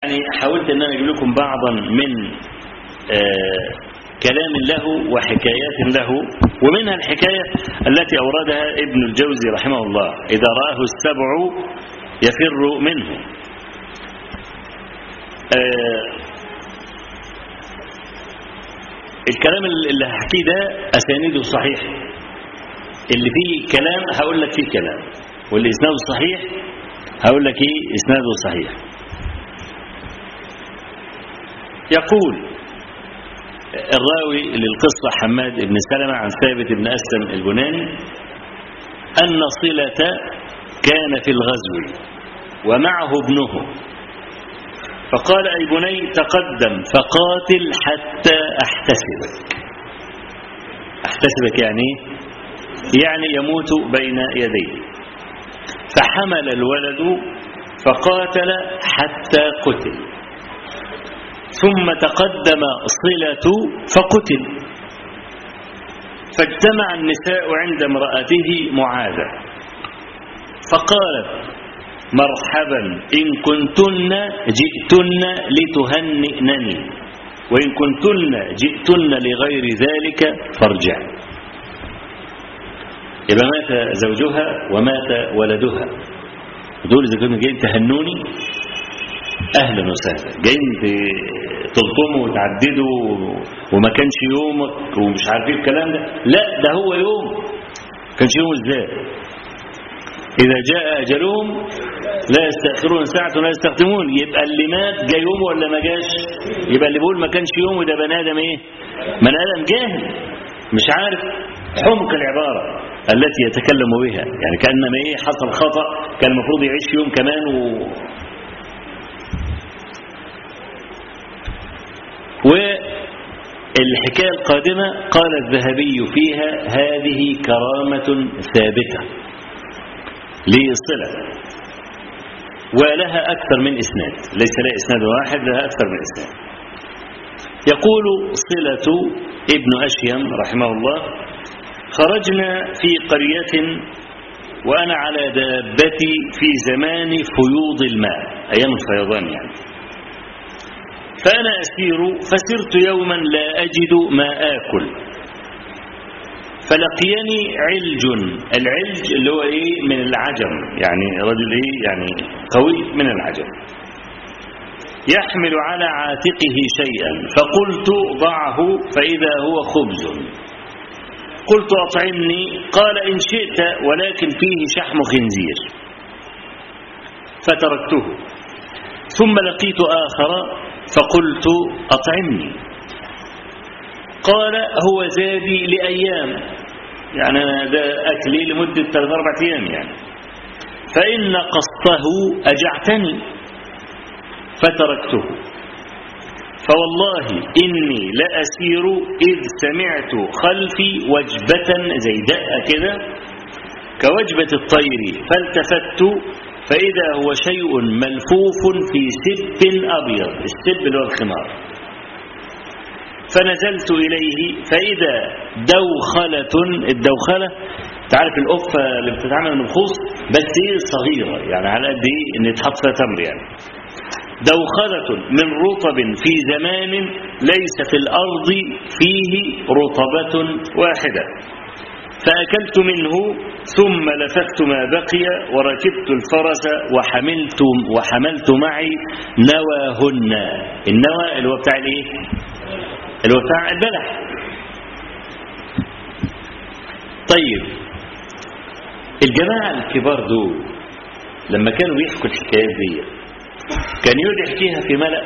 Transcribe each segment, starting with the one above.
يعني حاولت ان انا اجيب لكم بعضا من آه كلام له وحكايات له ومنها الحكاية التي أوردها ابن الجوزي رحمه الله إذا رآه السبع يفر منه آه الكلام اللي هحكيه ده أسانيده صحيح اللي فيه كلام هقول لك فيه كلام واللي إسناده صحيح هقول لك إيه إسناده صحيح يقول الراوي للقصة حماد بن سلمة عن ثابت بن أسلم البناني أن صلة كان في الغزو ومعه ابنه فقال أي بني تقدم فقاتل حتى أحتسبك أحتسبك يعني يعني يموت بين يديه فحمل الولد فقاتل حتى قتل ثم تقدم صلة فقتل فاجتمع النساء عند امرأته معاذة فقالت مرحبا إن كنتن جئتن لتهنئنني وإن كنتن جئتن لغير ذلك فارجع يبقى مات زوجها ومات ولدها دول إذا كنتم جايين تهنوني أهلا وسهلا جايين تلطموا وتعددوا وما كانش يومك ومش عارفين الكلام ده لا ده هو يوم كانش يوم ازاي إذا جاء أجلهم لا يستأخرون ساعة ولا يستخدمون يبقى اللي مات جاء يوم ولا ما جاش يبقى اللي بيقول ما كانش يوم وده بني آدم إيه من آدم جاهل مش عارف حمق العبارة التي يتكلم بها يعني كأنما إيه حصل خطأ كان المفروض يعيش يوم كمان و... والحكاية القادمة قال الذهبي فيها هذه كرامة ثابتة للصلة ولها أكثر من إسناد ليس لها إسناد واحد لها أكثر من إسناد يقول صلة ابن أشيم رحمه الله خرجنا في قرية وأنا على دابتي في زمان فيوض الماء أيام الفيضان يعني فأنا أسير فسرت يوما لا أجد ما آكل فلقيني علج العلج اللي هو إيه من العجم يعني رجل إيه يعني قوي من العجم يحمل على عاتقه شيئا فقلت ضعه فإذا هو خبز قلت أطعمني قال إن شئت ولكن فيه شحم خنزير فتركته ثم لقيت آخر فقلت أطعمني قال هو زادي لأيام يعني أنا ده أكلي لمدة ثلاث أربع أيام يعني فإن قصته أجعتني فتركته فوالله إني لأسير إذ سمعت خلفي وجبة زي دقة كده كوجبة الطير فالتفت فإذا هو شيء ملفوف في سب أبيض السب اللي هو الخمار فنزلت إليه فإذا دوخلة الدوخلة تعرف القفة اللي بتتعمل من الخوص بس هي صغيرة يعني على قد إيه إن يتحط فيها تمر يعني دوخلة من رطب في زمان ليس في الأرض فيه رطبة واحدة فأكلت منه ثم لفت ما بقي وركبت الفرس وحملت وحملت معي نواهن النوى اللي هو بتاع الايه اللي هو بتاع البلح طيب الجماعة الكبار دول لما كانوا بيحكوا الحكايات دي كان يقعد يحكيها في ملأ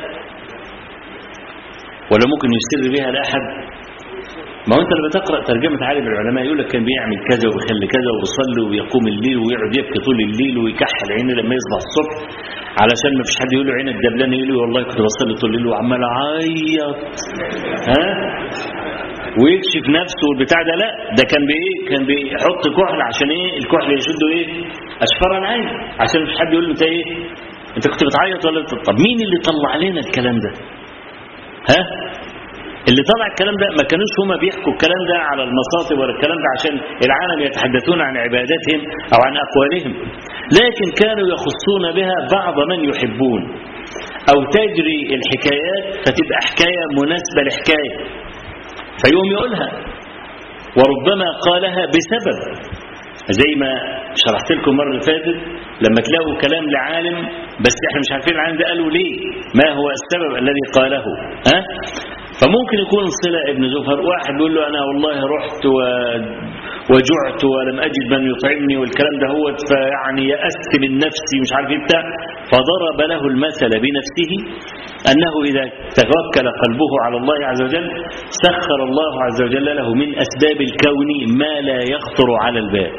ولا ممكن يسر بها لأحد ما هو انت لما تقرا ترجمه عالم العلماء يقول لك كان بيعمل كذا وبيخلي كذا وبيصلي وبيقوم الليل ويقعد يبكي طول الليل ويكحل عينه لما يصبح الصبح علشان ما فيش حد يقول له عينك دبلانه يقول له والله كنت بصلي طول الليل وعمال اعيط ها ويكشف نفسه والبتاع ده لا ده كان بايه كان بيحط كحل عشان ايه الكحل يشده ايه اشفر العين عشان مش حد يقول له انت ايه انت كنت بتعيط ولا طب مين اللي طلع لنا الكلام ده ها اللي طلع الكلام ده ما كانوش هما بيحكوا الكلام ده على المصاطب ولا الكلام ده عشان العالم يتحدثون عن عباداتهم أو عن أقوالهم لكن كانوا يخصون بها بعض من يحبون أو تجري الحكايات فتبقى حكاية مناسبة لحكاية فيقوم يقولها وربما قالها بسبب زي ما شرحت لكم المره اللي فاتت لما تلاقوا كلام لعالم بس احنا مش عارفين العالم ده قاله ليه ما هو السبب الذي قاله ها فممكن يكون صلة ابن زفر واحد بيقول له انا والله رحت و... وجعت ولم اجد من يطعمني والكلام ده هو فيعني يأست من نفسي مش عارف ايه بتاع فضرب له المثل بنفسه انه اذا توكل قلبه على الله عز وجل سخر الله عز وجل له من اسباب الكون ما لا يخطر على البال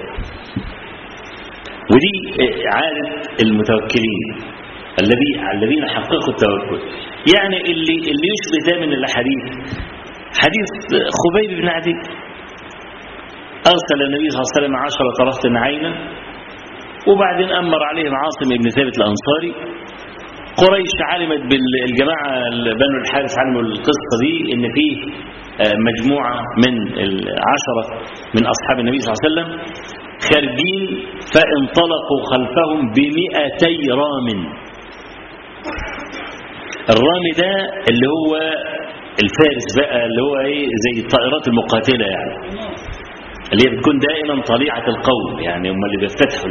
ودي عادة المتوكلين الذي الذين حققوا التوكل يعني اللي اللي يشبه ده من الاحاديث حديث خبيب بن عدي ارسل النبي صلى الله عليه وسلم عشرة رهط عينا وبعدين امر عليهم عاصم بن ثابت الانصاري قريش علمت بالجماعه بنو الحارث علموا القصه دي ان فيه مجموعه من العشره من اصحاب النبي صلى الله عليه وسلم خارجين فانطلقوا خلفهم بمئتي رام الرام ده اللي هو الفارس بقى اللي هو ايه زي الطائرات المقاتله يعني اللي هي بتكون دائما طليعه القوم يعني هم اللي بيفتتحوا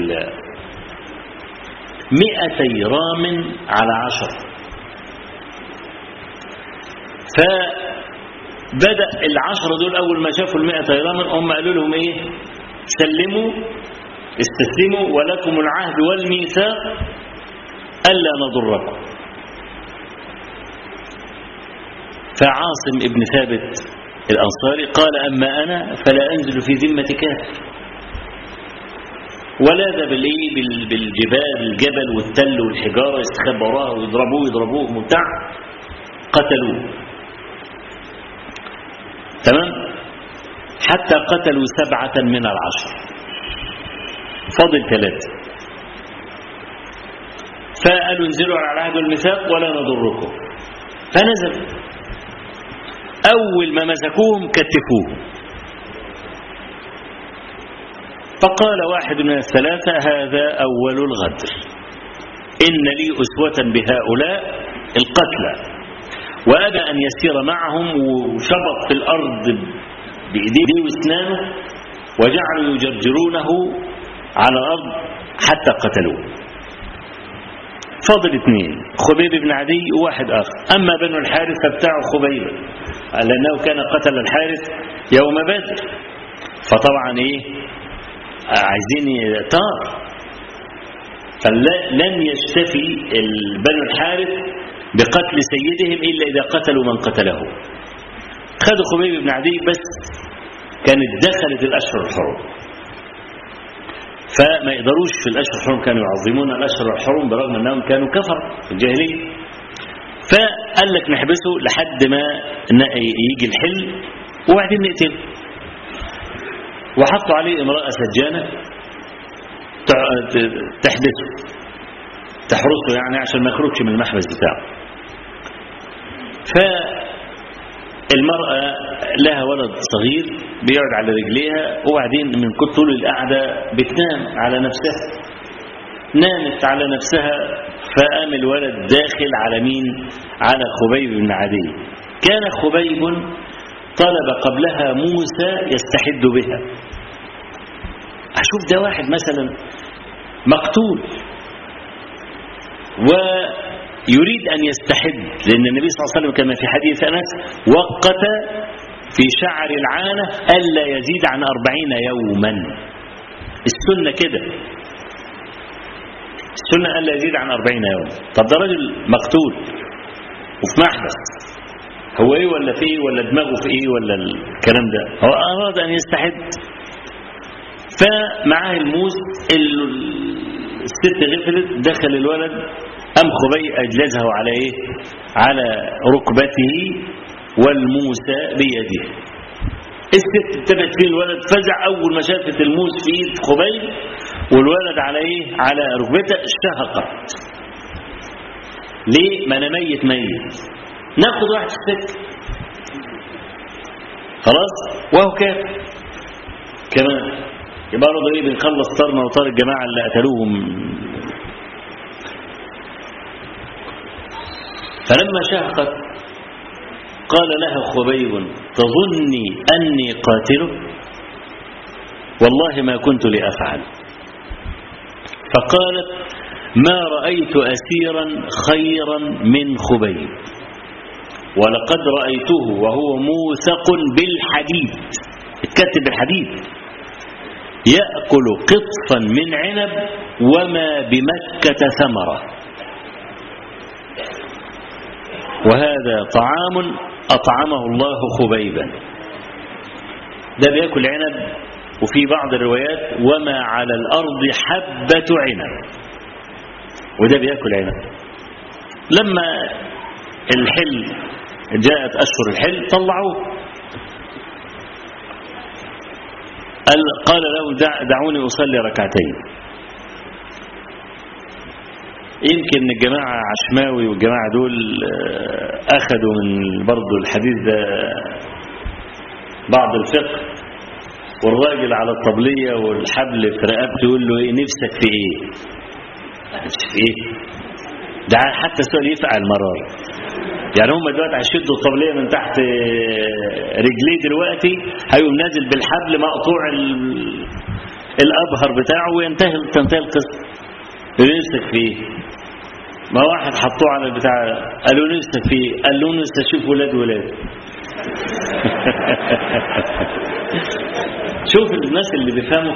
مئتي رام على عشر فبدأ العشرة دول أول ما شافوا المئتي رام هم قالوا لهم إيه سلموا استسلموا ولكم العهد والميثاق ألا نضركم فعاصم ابن ثابت الأنصاري قال أما أنا فلا أنزل في ذمة كافر ولاذ بالايه بالجبال الجبل والتل والحجاره يستخبوا وراها ويضربوه يضربوه وبتاع قتلوه تمام حتى قتلوا سبعة من العشر فضل ثلاثة فقالوا انزلوا على العهد والميثاق ولا نضركم فنزل أول ما مسكوهم كتفوه فقال واحد من الثلاثة هذا أول الغدر إن لي أسوة بهؤلاء القتلى وأبى أن يسير معهم وشبط في الأرض بإيديه واسنانه وجعلوا يجرجرونه على الأرض حتى قتلوه فاضل اثنين خبيب بن عدي وواحد آخر أما بنو الحارث فابتاعوا خبيبا لأنه كان قتل الحارث يوم بدر فطبعا إيه عايزين طار فلن يشتفي بنو الحارث بقتل سيدهم إلا إذا قتلوا من قتله خدوا خبيب بن عدي بس كانت دخلت الأشهر الحرم فما يقدروش في الأشهر الحرم كانوا يعظمون الأشهر الحرم برغم أنهم كانوا كفر في الجاهلية فقال لك نحبسه لحد ما يجي الحل وبعدين نقتله وحطوا عليه امرأة سجانة تحبسه تحرسه يعني عشان ما يخرجش من المحبس بتاعه فالمرأة لها ولد صغير بيقعد على رجليها وبعدين من كل طول القعدة بتنام على نفسها نامت على نفسها فقام الولد داخل على مين على خبيب بن عدي كان خبيب طلب قبلها موسى يستحد بها أشوف ده واحد مثلا مقتول ويريد أن يستحد لأن النبي صلى الله عليه وسلم كما في حديث أنس وقت في شعر العانة ألا يزيد عن أربعين يوما السنة كده السنة ألا يزيد عن أربعين يوم طب ده راجل مقتول وفي محبس هو ايه ولا في ايه ولا دماغه في ايه ولا الكلام ده هو اراد ان يستحد فمعاه الموس الست غفلت دخل الولد ام خبي اجلزه على ايه على ركبته والموسى بيده الست ابتدت فيه الولد فزع اول ما شافت الموس في ايد خبي والولد على ايه على ركبته اشتهقت ليه ما انا ميت ميت ناخد واحد في السكه خلاص وهو كافر كمان يبقى برضه ايه بنخلص طارنا وطار الجماعه اللي قتلوهم فلما شهقت قال لها خبيب تظني أني قاتله والله ما كنت لأفعل فقالت ما رأيت أسيرا خيرا من خبيب ولقد رأيته وهو موثق بالحديد اتكتب بالحديد يأكل قطفا من عنب وما بمكة ثمرة وهذا طعام أطعمه الله خبيبا ده بياكل عنب وفي بعض الروايات وما على الأرض حبة عنب وده بياكل عنب لما الحل جاءت أشهر الحل طلعوه قال له دع دعوني أصلي ركعتين يمكن الجماعة عشماوي والجماعة دول أخذوا من برضو الحديث ده بعض الفقه والراجل على الطبلية والحبل في رقبته يقول له ايه نفسك في ايه نفسك في ايه ده حتى سؤال يفعل مرار يعني هم دلوقتي هيشدوا الطبلية من تحت رجليه دلوقتي هيقوم نازل بالحبل مقطوع الأبهر بتاعه وينتهي تنتهي القصة يقول نفسك في ايه ما واحد حطوه على البتاع قالوا نفسك في ايه قال له نفسك اشوف ولاد ولاد شوف الناس اللي بيفهموا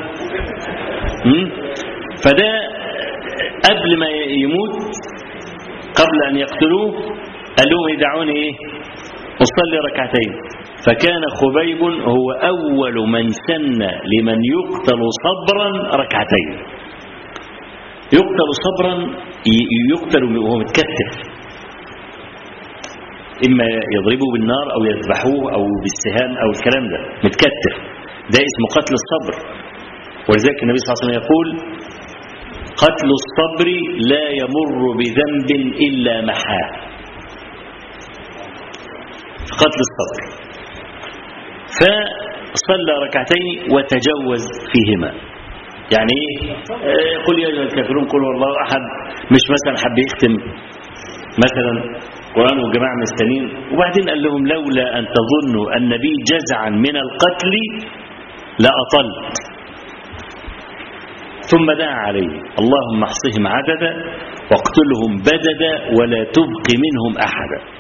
فده قبل ما يموت قبل أن يقتلوه قال لهم يدعوني إيه أصلي ركعتين فكان خبيب هو أول من سن لمن يقتل صبرا ركعتين يقتل صبرا يقتل وهو متكتف إما يضربوه بالنار أو يذبحوه أو بالسهام أو الكلام ده متكتف ده اسمه قتل الصبر ولذلك النبي صلى الله عليه وسلم يقول قتل الصبر لا يمر بذنب إلا محاه قتل الصبر فصلى ركعتين وتجوز فيهما يعني ايه قل يا ايها الكافرون قل والله احد مش مثلا حب يختم مثلا قرآن والجماعة مستنين وبعدين قال لهم لولا أن تظنوا أن بي جزعا من القتل لأطلت ثم دعا عليه اللهم احصهم عددا واقتلهم بددا ولا تبق منهم أحدا